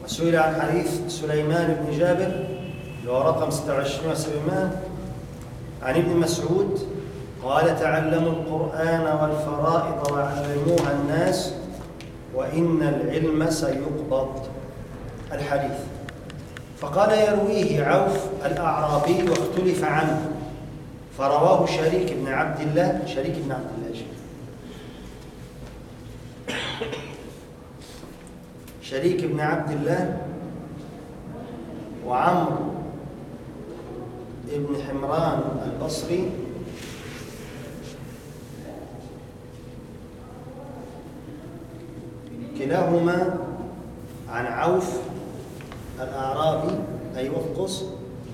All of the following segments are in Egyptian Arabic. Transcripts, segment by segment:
وسئل عن حديث سليمان بن جابر اللي هو رقم 26 و700 عن ابن مسعود قال تعلموا القرآن والفرائض وعلموها الناس وإن العلم سيقبض الحديث فقال يرويه عوف الأعرابي واختلف عنه فرواه شريك بن عبد الله شريك بن عبد الله شريك. شريك بن عبد الله وعمرو ابن حمران البصري كلاهما عن عوف الأعرابي أي وفقص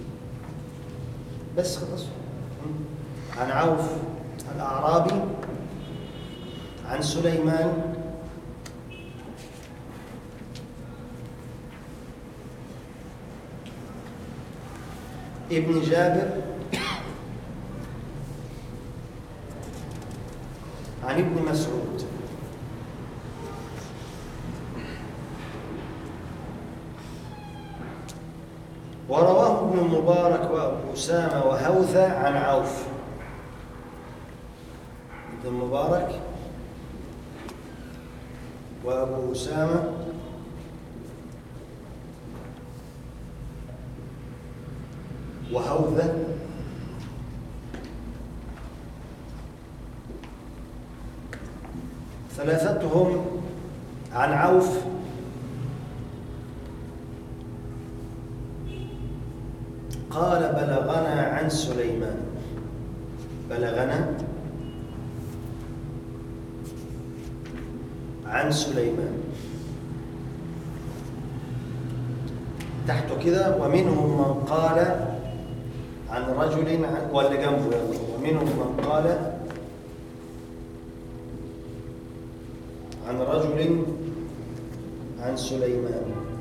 بس خلص عن عوف الأعرابي عن سليمان ابن جابر عن ابن مسعود ورواه ابن المبارك وابو اسامه وهوذا عن عوف ابن المبارك وابو اسامه وهوذا ثلاثتهم عن عوف قال بلغنا عن سليمان بلغنا عن سليمان تحته كده ومنهم من قال عن رجل عن ولا جنبه يلا ومنهم من قال عن رجل عن سليمان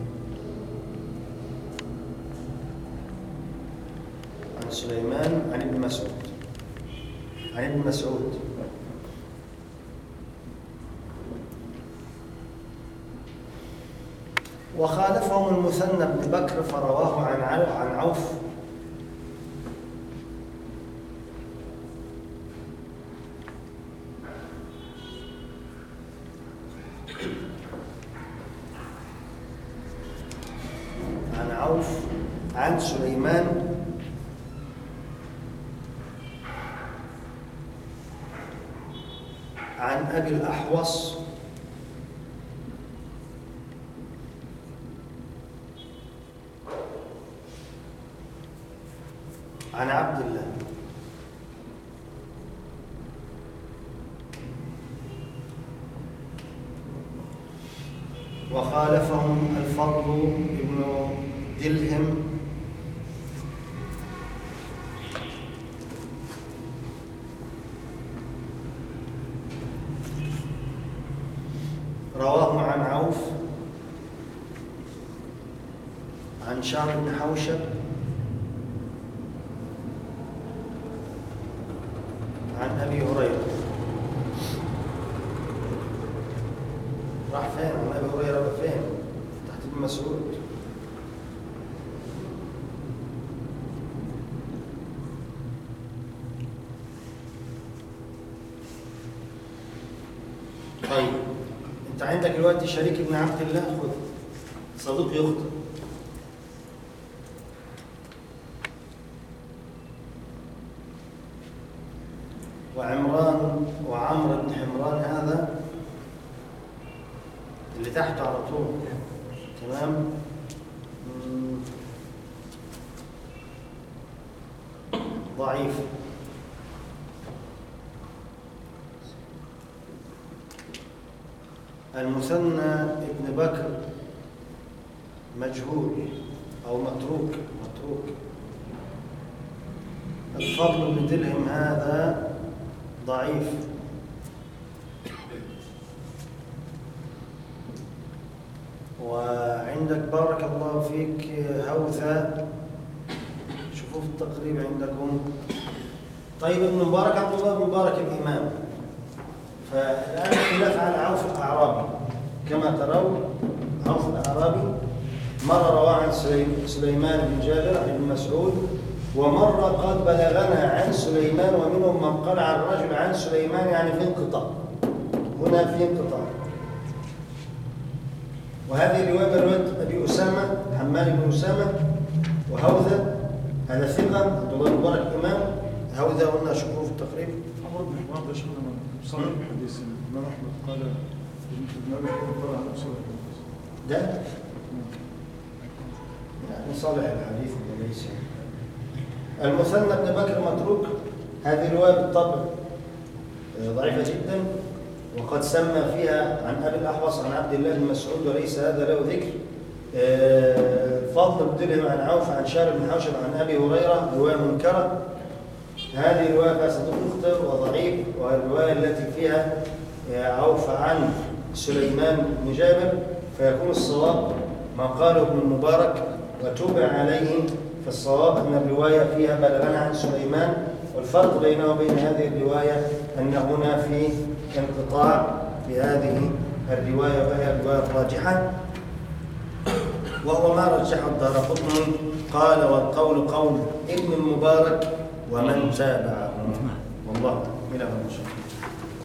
عن سليمان عن ابن مسعود عن ابن مسعود وخالفهم المثنى بن بكر فرواه عن عو- عن عوف عن عوف عن سليمان عن أبي الأحوص عن عبد الله وخالفهم الفضل بن دلهم رواه عن عوف عن شام بن حوشب عن ابي هريره راح فين عن ابي هريره راح فين تحت ابن مسعود طيب انت عندك دلوقتي شريك ابن عبد الله خذ صديق يخطئ وعمران وعمرو بن حمران هذا اللي تحته على طول تمام مم. ضعيف المثنى ابن بكر مجهول او متروك متروك الفضل بن دلهم هذا ضعيف وعندك بارك الله فيك هوثة شوفوا في التقريب عندكم طيب ابن مبارك عبد الله بن مبارك الإمام فالآن خلاف على عوف الأعرابي كما ترون عوف الأعرابي مرة رواه عن سليم- سليمان بن جابر عن ابن مسعود ومرة قد بلغنا عن سليمان ومنهم من قال عن الرجل عن سليمان يعني في انقطاع هنا في انقطاع وهذه الرواية من رواية أبي أسامة حمال بن أسامة وهوذا هذا ثقة عبد الله بن مبارك إمام هوذا قلنا شكوه في التقريب عمر بن حمار ده شغل صحيح الحديث الإمام أحمد قال ابن أبي بكر قال عن صالح الحديث ده يعني صالح الحديث وليس المثنى بن بكر متروك هذه الرواية بالطبع آه، ضعيفة جدا وقد سمى فيها عن أبي الأحوص عن عبد الله بن مسعود وليس هذا له ذكر آه، فضل بن درهم عن عوف عن شارب بن حوشب عن أبي هريرة رواية منكرة هذه الرواية فيها صدوق مخطئ وضعيف والرواية التي فيها عوف عن سليمان بن جابر فيكون الصواب ما قاله ابن المبارك وتوبع عليه فالصواب أن الرواية فيها بلغنا عن سليمان والفرق بينه وبين هذه الرواية أن هنا في انقطاع في هذه الرواية وهي الرواية الراجحة وهو ما رجحه الدار قطني قال والقول قول ابن المبارك ومن تابعه والله إلى هنا